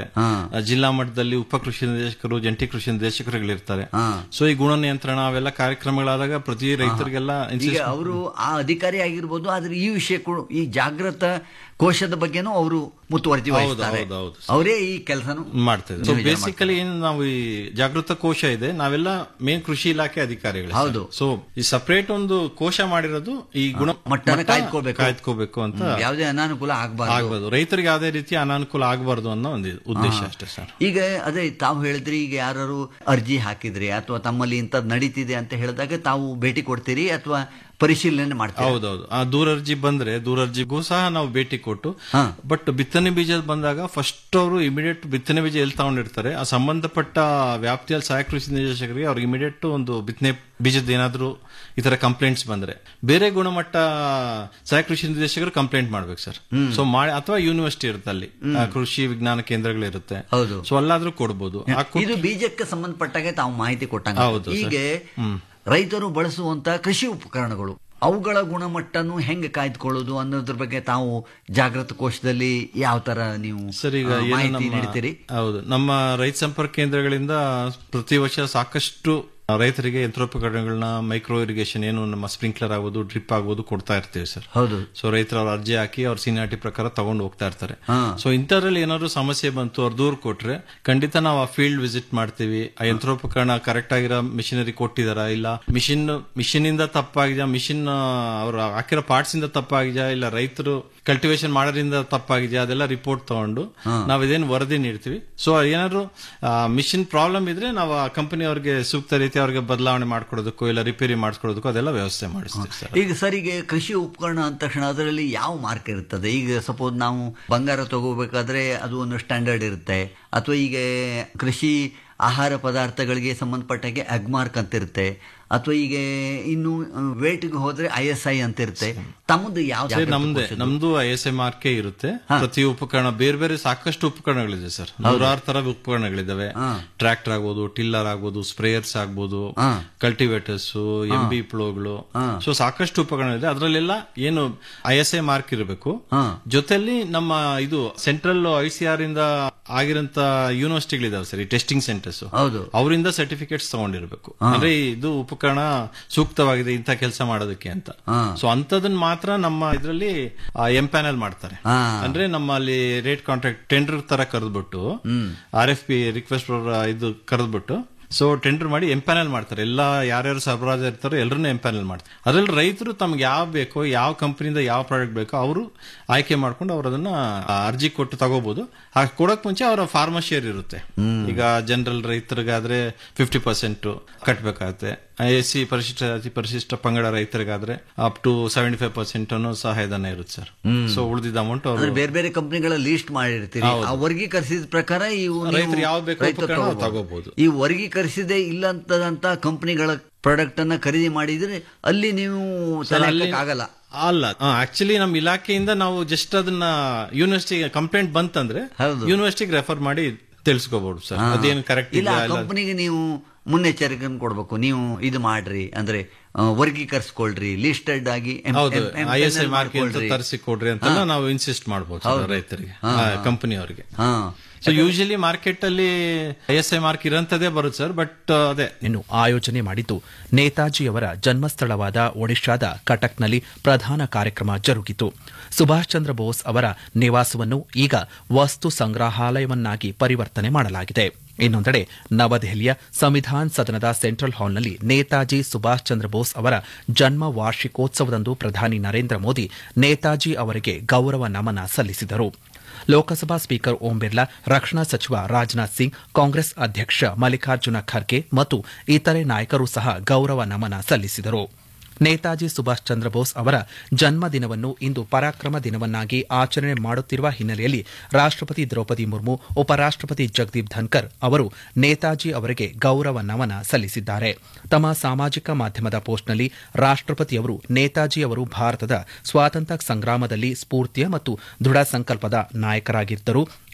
ಆ, ಜಿಲ್ಲಾ ಮಟ್ಟದಲ್ಲಿ ಉಪ ಕೃಷಿ ನಿರ್ದೇಶಕರು ಜಂಟಿ ಕೃಷಿ ನಿರ್ದೇಶಕರುಗಳಿರ್ತಾರೆ ಸೊ ಈ ಗುಣ ನಿಯಂತ್ರಣ ಅವೆಲ್ಲ ಕಾರ್ಯಕ್ರಮಗಳಾದಾಗ ಪ್ರತಿ ರೈತರಿಗೆಲ್ಲ ಈಗ insist- ಅವರು ಆ ಅಧಿಕಾರಿ ಆಗಿರ್ಬೋದು ಆದ್ರೆ ಈ ವಿಷಯ ಕೂಡ ಈ ಜಾಗೃತ ಕೋಶದ ಬಗ್ಗೆನೂ ಅವರು ಮುತುವರ್ಜಿ ಹೌದು, ವಹಿಸ್ತಾರೆ ಹೌದು, ಹೌದು. ಅವರೇ ಈ ಕೆಲಸನು ಮಾಡ್ತೇವೆ ಸೊ ಬೇಸಿಕಲಿ ಏನು ನಾವು ಈ ಜಾಗೃತ ಕೋಶ ಇದೆ ನಾವೆಲ್ಲ ಮೇನ್ ಕೃಷಿ ಇಲಾಖೆ ಅಧಿಕಾರಿಗಳು ಹೌದು. ಸೊ ಈ ಸಪರೇಟ್ ಒಂದು ಕೋಶ ಮಾಡಿರೋದು ಈ ಗುಣ ಮಟ್ಟನ ಮಟ್ಟ ಕಾಯ್ದುಕೊಳ್ಬೇಕು. ಕಾಯ್ದುಕೋಬೇಕು ಅಂತ ಹ್ಮ್, ಯಾವುದೇ ಅನಾನುಕೂಲ ಆಗ್ಬಾರ್ದು. ಆಗ್ಬಾರ್ದು ರೈತರಿಗೆ ಯಾವುದೇ ರೀತಿ ಅನಾನುಕೂಲ ಆಗಬಾರ್ದು ಅನ್ನೋ ಒಂದು ಉದ್ದೇಶ ಹಾ. ಅಷ್ಟೇ ಸರ್ ಈಗ ಅದೇ ತಾವು ಹೇಳಿದ್ರಿ ಈಗ ಯಾರು ಅರ್ಜಿ ಹಾಕಿದ್ರಿ ಅಥವಾ ತಮ್ಮಲ್ಲಿ ಇಂಥದ್ದು ನಡೀತಿದೆ ಅಂತ ಹೇಳಿದಾಗ ತಾವು ಭೇಟಿ ಕೊಡ್ತೀರಿ ಅಥವಾ ಪರಿಶೀಲನೆ ಮಾಡ್ತೀರಿ ಹೌದೌದು ಆ ದೂರರ್ಜಿ ಬಂದ್ರೆ ದೂರರ್ಜಿಗೂ ಸಹ ನಾವು ಭೇಟಿ ಕೊಟ್ಟು ಬಟ್ ಬಿತ್ತನೆ ಬೀಜ ಬಂದಾಗ ಫಸ್ಟ್ ಅವರು ಇಮಿಡಿಯೇಟ್ ಬಿತ್ತನೆ ಬೀಜ ಎಲ್ಲಿ ತಗೊಂಡಿರ್ತಾರೆ ಆ ಸಂಬಂಧಪಟ್ಟ ವ್ಯಾಪ್ತಿಯಲ್ಲಿ ಸಹಾಯಕ ಕೃಷಿ ನಿರ್ದೇಶಕರಿಗೆ ಅವ್ರಿಗೆ ಇಮಿಡಿಯೇಟ್ ಒಂದು ಬಿತ್ತನೆ ಬೀಜದ ಏನಾದ್ರು ಈ ತರ ಕಂಪ್ಲೇಂಟ್ಸ್ ಬಂದ್ರೆ ಬೇರೆ ಗುಣಮಟ್ಟ ಸಹಾಯಕ ಕೃಷಿ ನಿರ್ದೇಶಕರು ಕಂಪ್ಲೇಂಟ್ ಮಾಡ್ಬೇಕು ಸರ್ ಹ್ಮ್. ಸೊ ಮಾಡಿ ಅಥವಾ ಯೂನಿವರ್ಸಿಟಿ ಇರುತ್ತೆ ಅಲ್ಲಿ ಆ, ಕೃಷಿ ವಿಜ್ಞಾನ ಕೇಂದ್ರಗಳಿರುತ್ತೆ ಹೌದು. ಸೊ ಅಲ್ಲಾದ್ರೂ ಕೊಡ್ಬೋದು ಆ ಕೊಟ್ಟು- ಇದು ಬೀಜಕ್ಕೆ ಸಂಬಂಧಪಟ್ಟಾಗೆ ತಾವು ಮಾಹಿತಿ ಕೊಟ್ಟಂಗ ಹೌದು ಸರ್. ಹೀಗೆ ಹ್ಮ್. ರೈತರು ಬಳಸುವಂತ ಕೃಷಿ ಉಪಕರಣಗಳು ಅವುಗಳ ಗುಣಮಟ್ಟನು ಹೆಂಗೆ ಕಾಯ್ದುಕೊಳ್ಳೋದು ಅನ್ನೋದ್ರ ಬಗ್ಗೆ ತಾವು ಜಾಗೃತ ಕೋಶದಲ್ಲಿ ಯಾವ ತರ ನೀವು ಸರ್ ಈಗ ಆ, ಏನು ಮಾಹಿತಿ ನಮ್ಮ ನೀಡ್ತೀರಿ ಹೌದು ನಮ್ಮ ರೈತ ಸಂಪರ್ಕ ಕೇಂದ್ರಗಳಿಂದ ಪ್ರತಿ ವರ್ಷ ಸಾಕಷ್ಟು ರೈತರಿಗೆ ಯಂತ್ರೋಪಕರಣಗಳನ್ನ ಮೈಕ್ರೋ ಇರಿಗೇಷನ್ ಏನು ನಮ್ಮ ಸ್ಪ್ರಿಂಕ್ಲರ್ ಆಗ್ಬೋದು ಡ್ರಿಪ್ ಆಗ್ಬೋದು ಕೊಡ್ತಾ ಇರ್ತೀವಿ ಸರ್ ಹೌದು ಸೊ ರೈತರು ಅವ್ರ ಅರ್ಜಿ ಹಾಕಿ ಅವ್ರ ಸೀನಿಯಾರಿಟಿ ಪ್ರಕಾರ ತಗೊಂಡು ಹೋಗ್ತಾ ಇರ್ತಾರೆ ಹಾ. ಸೊ ಇಂಥದ್ರಲ್ಲಿ ಏನಾದ್ರು ಸಮಸ್ಯೆ ಬಂತು ಅವ್ರು ದೂರ ಕೊಟ್ರೆ ಖಂಡಿತ ನಾವು ಆ ಫೀಲ್ಡ್ ವಿಸಿಟ್ ಮಾಡ್ತೀವಿ ಆ ಯಂತ್ರೋಪಕರಣ ಕರೆಕ್ಟ್ ಆಗಿರೋ ಮಿಷಿನರಿ ಕೊಟ್ಟಿದಾರ ಇಲ್ಲ ಮಿಷಿನ್ ಮಿಷಿನ್ ಇಂದ ತಪ್ಪಾಗಿದೆಯಾ ಮಿಷಿನ್ ಅವ್ರು ಹಾಕಿರೋ ಪಾರ್ಟ್ಸ್ ಇಂದ ತಪ್ಪಾಗಿದೆಯಾ ಇಲ್ಲ ರೈತರು ಕಲ್ಟಿವೇಶನ್ ಮಾಡೋದ್ರಿಂದ ತಪ್ಪಾಗಿದೆಯಾ ಅದೆಲ್ಲ ರಿಪೋರ್ಟ್ ತಗೊಂಡು ನಾವು ಇದೇನು ವರದಿ ನೀಡ್ತೀವಿ ಸೊ ಏನಾದ್ರು ಮಿಷಿನ್ ಪ್ರಾಬ್ಲಮ್ ಇದ್ರೆ ನಾವು ಆ ಕಂಪನಿ ಅವ್ರಿಗೆ ಸೂಕ್ತ ರೀತಿ ಅವ್ರಿಗೆ ಬದಲಾವಣೆ ಮಾಡ್ಕೊಡೋದಕ್ಕೂ ಇಲ್ಲ ರಿಪೇರಿ ಮಾಡಿಸ್ಕೊಡೋದಕ್ಕೂ ಅದೆಲ್ಲ ವ್ಯವಸ್ಥೆ ಮಾಡಿಸ್ತೀವಿ ಸರ್ ಈಗ ಸರ್ ಈಗ ಕೃಷಿ ಉಪಕರಣ ಅಂದ ತಕ್ಷಣ ಅದರಲ್ಲಿ ಯಾವ ಮಾರ್ಕ್ ಇರ್ತದೆ ಈಗ ಸಪೋಸ್ ನಾವು ಬಂಗಾರ ತಗೋಬೇಕಾದ್ರೆ ಅದು ಒಂದು ಸ್ಟ್ಯಾಂಡರ್ಡ್ ಇರುತ್ತೆ ಅಥವಾ ಈಗ ಕೃಷಿ ಆಹಾರ ಪದಾರ್ಥಗಳಿಗೆ ಸಂಬಂಧಪಟ್ಟಾಗೆ ಅಗ್ಮಾರ್ಕ್ ಅಂತ ಇರುತ್ತೆ ಅಥವಾ ಈಗ ಇನ್ನು ವೇಟ್ಗೆ ಹೋದ್ರೆ ಐ ಎಸ್ ಐ ಅಂತ ಇರುತ್ತೆ ತಮ್ಮದು ಯಾವ ಸರ್, ನಮ್ದೇ ನಮ್ದು ಐ ಎಸ್ ಐ ಮಾರ್ಕೆ ಇರುತ್ತೆ ಪ್ರತಿ ಉಪಕರಣ ಬೇರೆ ಬೇರೆ ಸಾಕಷ್ಟು ಉಪಕರಣಗಳಿದೆ ಸರ್ ನೂರಾರು ತರ ಉಪಕರಣಗಳಿದಾವೆ ಟ್ರ್ಯಾಕ್ಟರ್ ಆಗ್ಬೋದು ಟಿಲ್ಲರ್ ಆಗ್ಬೋದು ಸ್ಪ್ರೇಯರ್ಸ್ ಆಗ್ಬೋದು ಕಲ್ಟಿವೇಟರ್ಸ್ ಎಂ ಬಿ ಪ್ಲೋಗಳು ಸೊ ಸಾಕಷ್ಟು ಉಪಕರಣಗಳಿದೆ ಅದರಲ್ಲೆಲ್ಲ ಏನು ಐ ಎಸ್ ಐ ಮಾರ್ಕ್ ಇರಬೇಕು ಜೊತೆಲಿ ನಮ್ಮ ಇದು ಸೆಂಟ್ರಲ್ ಐ ಸಿ ಆರ್ ಇಂದ ಆಗಿರಂತ ಯೂನಿವರ್ಸಿಟಿಗಳಿದಾವೆ ಸರ್ ಈ ಟೆಸ್ಟಿಂಗ್ ಸೆಂಟರ್ಸ್ ಹೌದು ಅವರಿಂದ ಸರ್ಟಿಫಿಕೇಟ್ಸ್ ತಗೊಂಡಿರ್ಬೇಕು ಅಂದ್ರೆ ಇದು ಉಪಕರಣ ಸೂಕ್ತವಾಗಿದೆ ಇಂಥ ಕೆಲಸ ಮಾಡೋದಕ್ಕೆ ಅಂತ ಸೊ ಅಂತದನ್ನ ಮಾತ್ರ ನಮ್ಮ ಇದರಲ್ಲಿ ಎಂ ಪ್ಯಾನಲ್ ಮಾಡ್ತಾರೆ ಅಂದ್ರೆ ನಮ್ಮಲ್ಲಿ ರೇಟ್ ಕಾಂಟ್ರಾಕ್ಟ್ ಟೆಂಡರ್ ತರ ಕರೆದ್ಬಿಟ್ಟು ಆರ್ ಎಫ್ ಪಿ ರಿಕ್ವೆಸ್ಟ್ ಇದು ಕರೆದ್ಬಿಟ್ಟು ಸೊ ಟೆಂಡರ್ ಮಾಡಿ ಎಂಪ್ಯಾನಲ್ ಮಾಡ್ತಾರೆ ಎಲ್ಲ ಯಾರ್ಯಾರು ಸರಬರಾಜು ಇರ್ತಾರೋ ಎಲ್ಲರನ್ನೂ ಎಂಪ್ಯಾನಲ್ ಮಾಡ್ತಾರೆ ಅದ್ರಲ್ಲಿ ರೈತರು ತಮ್ಗೆ ಯಾವ ಬೇಕೋ ಯಾವ ಕಂಪನಿಯಿಂದ ಯಾವ ಪ್ರಾಡಕ್ಟ್ ಬೇಕೋ ಅವರು ಆಯ್ಕೆ ಮಾಡ್ಕೊಂಡು ಅವ್ರು ಅದನ್ನ ಆ, ಅರ್ಜಿ ಕೊಟ್ಟು ತಗೋಬಹುದು ಆ ಕೊಡಕ್ ಮುಂಚೆ ಅವರ ಫಾರ್ಮರ್ ಶೇರ್ ಇರುತ್ತೆ ಈಗ ಜನರಲ್ ರೈತರಿಗಾದ್ರೆ ಫಿಫ್ಟಿ ಪರ್ಸೆಂಟ್ ಕಟ್ಬೇಕಾಗತ್ತೆ ಎಸ್ ಸಿ ಪರಿಶಿಷ್ಟ ಅತಿ ಪರಿಶಿಷ್ಟ ಪಂಗಡ ರೈತರಿಗಾದ್ರೆ up to seventy five percent ಅನ್ನೋ ಸಹಾಯಧನ ಇರುತ್ತೆ ಸರ್ ಸೊ ಉಳಿದಿದ್ದ ಅಮೌಂಟ್ ಅಂದ್ರೆ ಅವರು ಬೇರೆ ಬೇರೆ ಕಂಪನಿಗಳ ಲೀಸ್ಟ್ ಮಾಡಿರ್ತೀರಿ ಹೌದು. ಆ ವರ್ಗೀಕರಿಸಿದ ಪ್ರಕಾರ ಇವು ನೀವು ರೈತರು ಯಾವ ಬೇಕೋ ರೈತರು ಉಪಕರಣ ಅವ್ರು ತಗೋಬಹುದು. ತಗೋಬಹುದು. ಈ ವರ್ಗೀಕರಿಸದೆ ಇಲ್ಲಂತದಂತ ಕಂಪನಿಗಳ ಪ್ರಾಡಕ್ಟ್ ಅನ್ನ ಖರೀದಿ ಮಾಡಿದ್ರೆ ಅಲ್ಲಿ ನೀವು ತಲೆ ಹಾಕಕ್ಕಾಗಲ್ಲ ಅಲ್ಲ ಆಕ್ಚುಲಿ ನಮ್ಮ ಇಲಾಖೆಯಿಂದ ನಾವು ಜಸ್ಟ್ ಅದನ್ನ ಯೂನಿವರ್ಸಿಟಿ ಕಂಪ್ಲೇಂಟ್ ಬಂತಂದ್ರೆ ಯೂನಿವರ್ಸಿಟಿಗೆ ರೆಫರ್ ಮಾಡಿ ತಿಳಿಸ್ಕೋಬಹುದು ಸರ್ ಹಾ. ಅದೇನು ಕರೆಕ್ಟ್ ಇಲ್ಲ ಇದೆಯಾ ಆ ಇಲ್ಲ ಕಂಪನಿಗೆ ನೀವು ಮುನ್ನೆಚ್ಚರಿಕೆ ಕೊಡ್ಬೇಕು ನೀವು ಇದು ಮಾಡ್ರಿ ಅಂದ್ರೆ ಆ, ವರ್ಗೀಕರಿಸ್ಕೊಳ್ರಿ ಲಿಸ್ಟೆಡ್ ಆಗಿ ಎಂ- ಹೌದು ಎಂ- ಎಂ- ಐ ಎಸ್ ಐ ಎಂ- ಮಾರ್ಕ್ ಮಾಡ್ಕೊಳ್ರಿ. ತರಿಸಿ ಕೊಡ್ರಿ ಅಂತೆಲ್ಲ ಹಾ. ನಾವು ಇನ್ಸಿಸ್ಟ್ ಮಾಡಬಹುದು ಹೌದು. ರೈತರಿಗೆ ಹಾ, ಹಾ. ಕಂಪನಿ ಅವರಿಗೆ ಹಾ. ಸೊ ಯೂಶಲಿ ಮಾರ್ಕೆಟ್ ಅಲ್ಲಿ ಐ ಎಸ್ ಐ ಮಾರ್ಕ್ ಇರೋಂಥದ್ದೇ ಬರುತ್ತೆ ಸರ್ ಬಟ್ ಅದೇ ಇನ್ನು ಆಯೋಜನೆ ಮಾಡಿದ್ದು ನೇತಾಜಿಯವರ ಜನ್ಮಸ್ಥಳವಾದ ಒಡಿಶಾದ ಕಟಕ್ನಲ್ಲಿ ಪ್ರಧಾನ ಕಾರ್ಯಕ್ರಮ ಜರುಗಿತು ಸುಭಾಷ್ ಚಂದ್ರ ಬೋಸ್ ಅವರ ನಿವಾಸವನ್ನು ಈಗ ವಸ್ತು ಸಂಗ್ರಹಾಲಯವನ್ನಾಗಿ ಪರಿವರ್ತನೆ ಮಾಡಲಾಗಿದೆ ಇನ್ನೊಂದೆಡೆ ನವದೆಹಲಿಯ ಸಂವಿಧಾನ್ ಸದನದ ಸೆಂಟ್ರಲ್ ಹಾಲ್ನಲ್ಲಿ ನೇತಾಜಿ ಸುಭಾಷ್ ಚಂದ್ರ ಬೋಸ್ ಅವರ ಜನ್ಮ ವಾರ್ಷಿಕೋತ್ಸವದಂದು ಪ್ರಧಾನಿ ನರೇಂದ್ರ ಮೋದಿ ನೇತಾಜಿ ಅವರಿಗೆ ಗೌರವ ನಮನ ಸಲ್ಲಿಸಿದರು ಲೋಕಸಭಾ ಸ್ಪೀಕರ್ ಓಂ ಬಿರ್ಲಾ ರಕ್ಷಣಾ ಸಚಿವ ರಾಜನಾಥ್ ಸಿಂಗ್ ಕಾಂಗ್ರೆಸ್ ಅಧ್ಯಕ್ಷ ಮಲ್ಲಿಕಾರ್ಜುನ ಖರ್ಗೆ ಮತ್ತು ಇತರೆ ನಾಯಕರು ಸಹ ಗೌರವ ನಮನ ಸಲ್ಲಿಸಿದರು ನೇತಾಜಿ ಸುಭಾಷ್ ಚಂದ್ರ ಬೋಸ್ ಅವರ ಜನ್ಮದಿನವನ್ನು ಇಂದು ಪರಾಕ್ರಮ ದಿನವನ್ನಾಗಿ ಆಚರಣೆ ಮಾಡುತ್ತಿರುವ ಹಿನ್ನೆಲೆಯಲ್ಲಿ ರಾಷ್ಟ್ರಪತಿ ದ್ರೌಪದಿ ಮುರ್ಮು ಉಪರಾಷ್ಟ್ರಪತಿ ಜಗದೀಪ್ ಧನ್ಕರ್ ಅವರು ನೇತಾಜಿ ಅವರಿಗೆ ಗೌರವ ನಮನ ಸಲ್ಲಿಸಿದ್ದಾರೆ ತಮ್ಮ ಸಾಮಾಜಿಕ ಮಾಧ್ಯಮದ ಪೋಸ್ಟ್ನಲ್ಲಿ ರಾಷ್ಟ್ರಪತಿಯವರು ನೇತಾಜಿ ಅವರು ಭಾರತದ ಸ್ವಾತಂತ್ರ್ಯ ಸಂಗ್ರಾಮದಲ್ಲಿ ಸ್ಫೂರ್ತಿಯ ಮತ್ತು ದೃಢ ಸಂಕಲ್ಪದ ನಾಯಕರಾಗಿದ್ದರು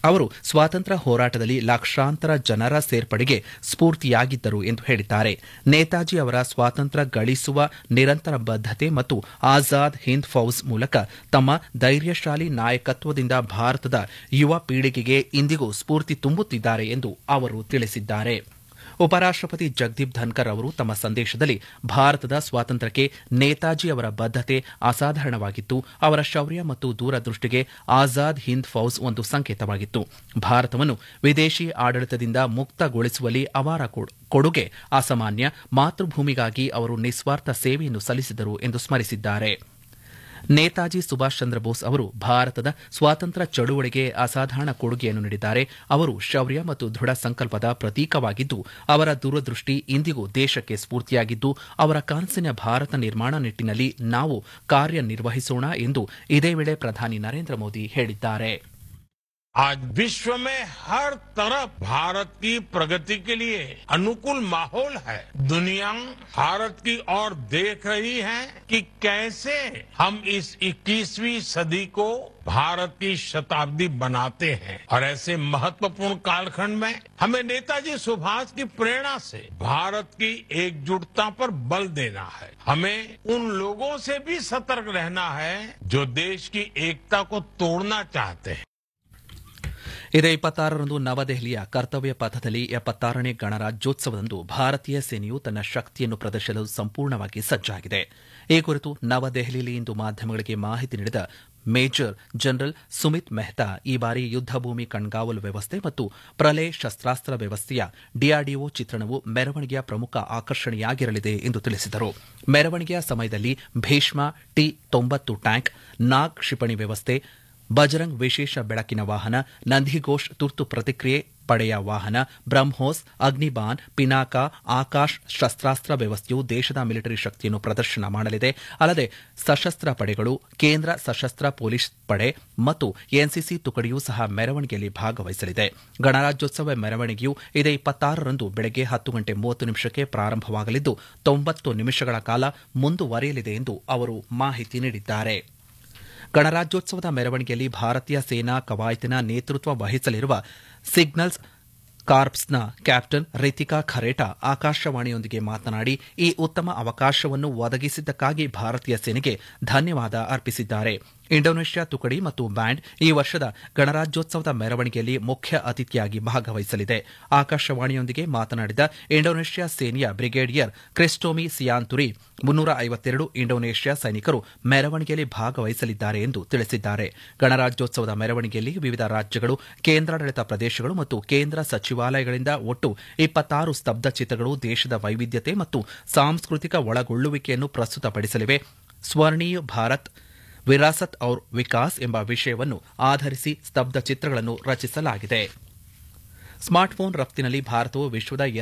ಅವರು ಸ್ವಾತಂತ್ರ್ಯ ಹೋರಾಟದಲ್ಲಿ ಲಕ್ಷಾಂತರ ಜನರ ಸೇರ್ಪಡೆಗೆ ಸ್ಫೂರ್ತಿಯಾಗಿದ್ದರು ಎಂದು ಹೇಳಿದ್ದಾರೆ ನೇತಾಜಿ ಅವರ ಸ್ವಾತಂತ್ರ್ಯ ಗಳಿಸುವ ನಿರಂತರ ಬದ್ಧತೆ ಮತ್ತು ಆಜಾದ್ ಹಿಂದ್ ಫೌಜ್ ಮೂಲಕ ತಮ್ಮ ಧೈರ್ಯಶಾಲಿ ನಾಯಕತ್ವದಿಂದ ಭಾರತದ ಯುವ ಪೀಳಿಗೆಗೆ ಇಂದಿಗೂ ಸ್ಫೂರ್ತಿ ತುಂಬುತ್ತಿದ್ದಾರೆ ಎಂದು ಅವರು ತಿಳಿಸಿದ್ದಾರೆ ಉಪರಾಷ್ಟಪತಿ ಜಗದೀಪ್ ಧನ್ಕರ್ ಅವರು ತಮ್ಮ ಸಂದೇಶದಲ್ಲಿ ಭಾರತದ ಸ್ವಾತಂತ್ರ್ಯಕ್ಕೆ ನೇತಾಜಿ ಅವರ ಬದ್ಧತೆ ಅಸಾಧಾರಣವಾಗಿತ್ತು ಅವರ ಶೌರ್ಯ ಮತ್ತು ದೂರದೃಷ್ಟಿಗೆ ಆಜಾದ್ ಹಿಂದ್ ಫೌಜ್ ಒಂದು ಸಂಕೇತವಾಗಿತ್ತು ಭಾರತವನ್ನು ವಿದೇಶಿ ಆಡಳಿತದಿಂದ ಮುಕ್ತಗೊಳಿಸುವಲ್ಲಿ ಅವರ ಕೊಡುಗೆ ಅಸಾಮಾನ್ಯ ಮಾತೃಭೂಮಿಗಾಗಿ ಅವರು ನಿಸ್ವಾರ್ಥ ಸೇವೆಯನ್ನು ಸಲ್ಲಿಸಿದರು ಎಂದು ಸ್ಮರಿಸಿದ್ದಾರೆ ನೇತಾಜಿ ಸುಭಾಷ್ ಚಂದ್ರ ಬೋಸ್ ಅವರು ಭಾರತದ ಸ್ವಾತಂತ್ರ್ಯ ಚಳುವಳಿಗೆ ಅಸಾಧಾರಣ ಕೊಡುಗೆಯನ್ನು ನೀಡಿದ್ದಾರೆ ಅವರು ಶೌರ್ಯ ಮತ್ತು ದೃಢ ಸಂಕಲ್ಪದ ಪ್ರತೀಕವಾಗಿದ್ದು ಅವರ ದೂರದೃಷ್ಟಿ ಇಂದಿಗೂ ದೇಶಕ್ಕೆ ಸ್ಫೂರ್ತಿಯಾಗಿದ್ದು ಅವರ ಕನಸಿನ ಭಾರತ ನಿರ್ಮಾಣ ನಿಟ್ಟಿನಲ್ಲಿ ನಾವು ಕಾರ್ಯನಿರ್ವಹಿಸೋಣ ಎಂದು ಇದೇ ವೇಳೆ ಪ್ರಧಾನಿ ನರೇಂದ್ರ ಮೋದಿ ಹೇಳಿದ್ದಾರೆ आज विश्व में हर तरफ भारत की प्रगति के लिए अनुकूल माहौल है दुनिया भारत की ओर देख रही है कि कैसे हम इस 21वीं सदी को भारत की शताब्दी बनाते हैं और ऐसे महत्वपूर्ण कालखंड में हमें नेताजी सुभाष की प्रेरणा से भारत की एकजुटता पर बल देना है हमें उन लोगों से भी सतर्क रहना है जो देश की एकता को तोड़ना चाहते हैं ಇದೇ ಇಪ್ಪತ್ತಾರರಂದು ನವದೆಹಲಿಯ ಕರ್ತವ್ಯ ಪಥದಲ್ಲಿ ಎಪ್ಪತ್ತಾರನೇ ಗಣರಾಜ್ಯೋತ್ಸವದಂದು ಭಾರತೀಯ ಸೇನೆಯು ತನ್ನ ಶಕ್ತಿಯನ್ನು ಪ್ರದರ್ಶಿಸಲು ಸಂಪೂರ್ಣವಾಗಿ ಸಜ್ಜಾಗಿದೆ ಈ ಕುರಿತು ನವದೆಹಲಿಯಲ್ಲಿ ಇಂದು ಮಾಧ್ಯಮಗಳಿಗೆ ಮಾಹಿತಿ ನೀಡಿದ ಮೇಜರ್ ಜನರಲ್ ಸುಮಿತ್ ಮೆಹ್ತಾ ಈ ಬಾರಿ ಯುದ್ದಭೂಮಿ ಕಣ್ಗಾವಲು ವ್ಯವಸ್ಥೆ ಮತ್ತು ಪ್ರಲಯ ಶಸ್ತ್ರಾಸ್ತ್ರ ವ್ಯವಸ್ಥೆಯ ಡಿಆರ್ಡಿಒ ಚಿತ್ರಣವು ಮೆರವಣಿಗೆಯ ಪ್ರಮುಖ ಆಕರ್ಷಣೆಯಾಗಿರಲಿದೆ ಎಂದು ತಿಳಿಸಿದರು ಮೆರವಣಿಗೆಯ ಸಮಯದಲ್ಲಿ ಭೀಷ್ಮ ಟಿ ತೊಂಬತ್ತು ಟ್ಯಾಂಕ್ ನಾಗ್ ಕ್ಷಿಪಣಿ ವ್ಯವಸ್ಥೆ ಬಜರಂಗ್ ವಿಶೇಷ ಬೆಳಕಿನ ವಾಹನ ನಂದಿಘೋಷ್ ತುರ್ತು ಪ್ರತಿಕ್ರಿಯೆ ಪಡೆಯ ವಾಹನ ಬ್ರಹ್ಮೋಸ್ ಅಗ್ನಿಬಾನ್ ಪಿನಾಕ ಆಕಾಶ್ ಶಸ್ತ್ರಾಸ್ತ್ರ ವ್ಯವಸ್ಥೆಯು ದೇಶದ ಮಿಲಿಟರಿ ಶಕ್ತಿಯನ್ನು ಪ್ರದರ್ಶನ ಮಾಡಲಿದೆ ಅಲ್ಲದೆ ಸಶಸ್ತ್ರ ಪಡೆಗಳು ಕೇಂದ್ರ ಸಶಸ್ತ್ರ ಪೊಲೀಸ್ ಪಡೆ ಮತ್ತು ಎನ್ಸಿಸಿ ತುಕಡಿಯೂ ಸಹ ಮೆರವಣಿಗೆಯಲ್ಲಿ ಭಾಗವಹಿಸಲಿದೆ ಗಣರಾಜ್ಯೋತ್ಸವ ಮೆರವಣಿಗೆಯು ಇದೇ ಇಪ್ಪತ್ತಾರರಂದು ಬೆಳಗ್ಗೆ ಹತ್ತು ಗಂಟೆ ಮೂವತ್ತು ನಿಮಿಷಕ್ಕೆ ಪ್ರಾರಂಭವಾಗಲಿದ್ದು ತೊಂಬತ್ತು ನಿಮಿಷಗಳ ಕಾಲ ಮುಂದುವರಿಯಲಿದೆ ಎಂದು ಅವರು ಮಾಹಿತಿ ನೀಡಿದ್ದಾರೆ ಗಣರಾಜ್ಯೋತ್ಸವದ ಮೆರವಣಿಗೆಯಲ್ಲಿ ಭಾರತೀಯ ಸೇನಾ ಕವಾಯತಿನ ನೇತೃತ್ವ ವಹಿಸಲಿರುವ ಸಿಗ್ನಲ್ಸ್ ಕಾರ್ಪ್ಸ್ನ ಕ್ಯಾಪ್ಟನ್ ರಿತಿಕಾ ಖರೇಟಾ ಆಕಾಶವಾಣಿಯೊಂದಿಗೆ ಮಾತನಾಡಿ ಈ ಉತ್ತಮ ಅವಕಾಶವನ್ನು ಒದಗಿಸಿದ್ದಕ್ಕಾಗಿ ಭಾರತೀಯ ಸೇನೆಗೆ ಧನ್ಯವಾದ ಅರ್ಪಿಸಿದ್ದಾರೆ ಇಂಡೋನೇಷ್ಯಾ ತುಕಡಿ ಮತ್ತು ಬ್ಯಾಂಡ್ ಈ ವರ್ಷದ ಗಣರಾಜ್ಯೋತ್ಸವದ ಮೆರವಣಿಗೆಯಲ್ಲಿ ಮುಖ್ಯ ಅತಿಥಿಯಾಗಿ ಭಾಗವಹಿಸಲಿದೆ ಆಕಾಶವಾಣಿಯೊಂದಿಗೆ ಮಾತನಾಡಿದ ಇಂಡೋನೇಷ್ಯಾ ಸೇನೆಯ ಬ್ರಿಗೇಡಿಯರ್ ಕ್ರಿಸ್ಟೋಮಿ ಸಿಯಾನ್ತುರಿ ಮುನ್ನೂರ ಐವತ್ತೆರಡು ಇಂಡೋನೇಷ್ಯಾ ಸೈನಿಕರು ಮೆರವಣಿಗೆಯಲ್ಲಿ ಭಾಗವಹಿಸಲಿದ್ದಾರೆ ಎಂದು ತಿಳಿಸಿದ್ದಾರೆ ಗಣರಾಜ್ಯೋತ್ಸವದ ಮೆರವಣಿಗೆಯಲ್ಲಿ ವಿವಿಧ ರಾಜ್ಯಗಳು ಕೇಂದ್ರಾಡಳಿತ ಪ್ರದೇಶಗಳು ಮತ್ತು ಕೇಂದ್ರ ಸಚಿವಾಲಯಗಳಿಂದ ಒಟ್ಟು ಇಪ್ಪತ್ತಾರು ಸ್ತಬ್ಧ ಚಿತ್ರಗಳು ದೇಶದ ವೈವಿಧ್ಯತೆ ಮತ್ತು ಸಾಂಸ್ಕೃತಿಕ ಒಳಗೊಳ್ಳುವಿಕೆಯನ್ನು ಪ್ರಸ್ತುತಪಡಿಸಲಿವೆ ಸ್ವರ್ಣೀಯ ಭಾರತ್ ವಿರಾಸತ್ ಔರ್ ವಿಕಾಸ್ ಎಂಬ ವಿಷಯವನ್ನು ಆಧರಿಸಿ ಸ್ತಬ್ಧ ಚಿತ್ರಗಳನ್ನು ರಚಿಸಲಾಗಿದೆ ಸ್ಮಾರ್ಟ್ಫೋನ್ ರಫ್ತಿನಲ್ಲಿ ಭಾರತವು ವಿಶ್ವದ